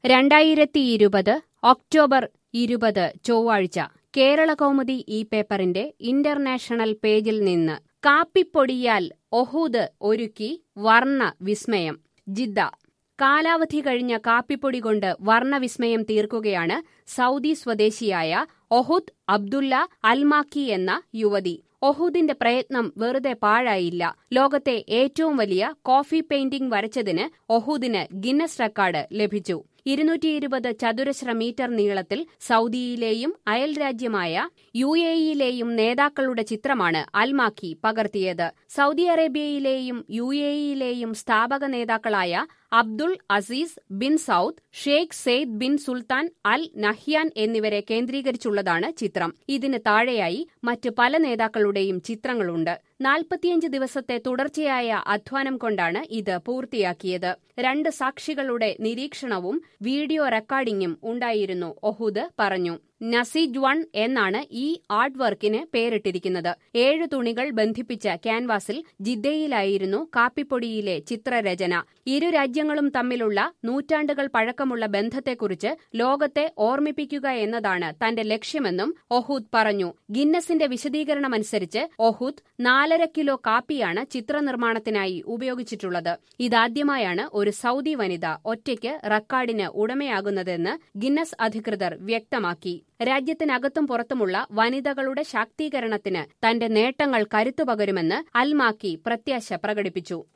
രണ്ടായിരത്തി ഇരുപത് ഒക്ടോബർ ഇരുപത് ചൊവ്വാഴ്ച കേരളകൗമുദി ഈ പേപ്പറിന്റെ ഇന്റർനാഷണൽ പേജിൽ നിന്ന് കാപ്പിപ്പൊടിയാൽ ഒഹൂദ് ഒരുക്കി വർണ്ണ വിസ്മയം ജിദ്ദ കാലാവധി കഴിഞ്ഞ കാപ്പിപ്പൊടി കൊണ്ട് വർണ്ണവിസ്മയം തീർക്കുകയാണ് സൗദി സ്വദേശിയായ ഒഹുദ് അബ്ദുല്ല അൽമാക്കി എന്ന യുവതി ഒഹൂദിന്റെ പ്രയത്നം വെറുതെ പാഴായില്ല ലോകത്തെ ഏറ്റവും വലിയ കോഫി പെയിന്റിംഗ് വരച്ചതിന് ഒഹൂദിന് ഗിന്നസ് റെക്കോർഡ് ലഭിച്ചു ഇരുന്നൂറ്റി ഇരുപത് ചതുരശ്ര മീറ്റർ നീളത്തിൽ സൗദിയിലെയും അയൽരാജ്യമായ യു എയിലെയും നേതാക്കളുടെ ചിത്രമാണ് അൽമാക്കി പകർത്തിയത് സൗദി അറേബ്യയിലെയും യു എയിലെയും സ്ഥാപക നേതാക്കളായ Abdul Aziz bin Saud Sheikh Zayed bin Sultan Al Nahyan എന്നിവരെ കേന്ദ്രീകരിച്ചുള്ളതാണ് ചിത്രം ഇതിന് താഴെയായി മറ്റ് പല നേതാക്കളുടെയും ചിത്രങ്ങളുണ്ട് നാൽപ്പത്തിയഞ്ച് ദിവസത്തെ തുടർച്ചയായ അധ്വാനം കൊണ്ടാണ് ഇത് പൂർത്തിയാക്കിയത് രണ്ട് സാക്ഷികളുടെ നിരീക്ഷണവും വീഡിയോ റെക്കോർഡിംഗും ഉണ്ടായിരുന്നു ഒഹൂദ് പറഞ്ഞു നസീജ് വൺ എന്നാണ് ഈ ആർട്ട് വർക്കിന് പേരിട്ടിരിക്കുന്നത് ഏഴ് തുണികൾ ബന്ധിപ്പിച്ച ക്യാൻവാസിൽ ജിദ്ദയിലായിരുന്നു കാപ്പിപ്പൊടിയിലെ ചിത്രരചന ഇരു രാജ്യങ്ങളും തമ്മിലുള്ള നൂറ്റാണ്ടുകൾ പഴക്കമുള്ള ബന്ധത്തെക്കുറിച്ച് ലോകത്തെ ഓർമ്മിപ്പിക്കുക എന്നതാണ് തന്റെ ലക്ഷ്യമെന്നും ഒഹൂദ് പറഞ്ഞു ഗിന്നസിന്റെ വിശദീകരണമനുസരിച്ച് ഒഹൂദ് നാലര കിലോ കാപ്പിയാണ് ചിത്രനിർമ്മാണത്തിനായി ഉപയോഗിച്ചിട്ടുള്ളത് ഇതാദ്യമായാണ് ഒരു സൗദി വനിത ഒറ്റയ്ക്ക് റെക്കോർഡിന് ഉടമയാകുന്നതെന്ന് ഗിന്നസ് അധികൃതർ വ്യക്തമാക്കി രാജ്യത്തിനകത്തും പുറത്തുമുള്ള വനിതകളുടെ ശാക്തീകരണത്തിന് തന്റെ നേട്ടങ്ങൾ കരുത്തുപകരുമെന്ന് അൽമാക്കി പ്രത്യാശ പ്രകടിപ്പിച്ചു